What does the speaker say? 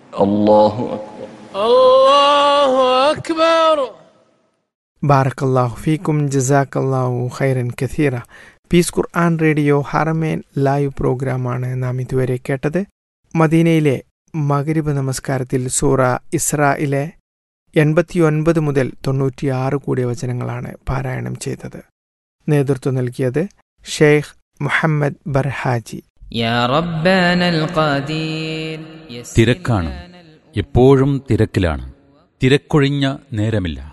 الله أكبر الله أكبر ബാറക്കല്ലാഹു ഫീക്കും ജസാക്കല്ലാഹു ഖൈറൻ കഥീറ പീസ് ഖുർആൻ റേഡിയോ ഹറമേൻ ലൈവ് പ്രോഗ്രാമാണ് നാം ഇതുവരെ കേട്ടത് മദീനയിലെ മകരിബ് നമസ്കാരത്തിൽ സൂറ ഇസ്രായിലെ എൺപത്തിയൊൻപത് മുതൽ തൊണ്ണൂറ്റിയാറ് കൂടിയ വചനങ്ങളാണ് പാരായണം ചെയ്തത് നേതൃത്വം നൽകിയത് ഷെയ്ഖ് മുഹമ്മദ് ബർഹാജി يا ربنا القدير يسر തിരക്കാണ് لنا الأمور. എപ്പോഴും തിരക്കിലാണ് തിരക്കൊഴിഞ്ഞ നേരമില്ല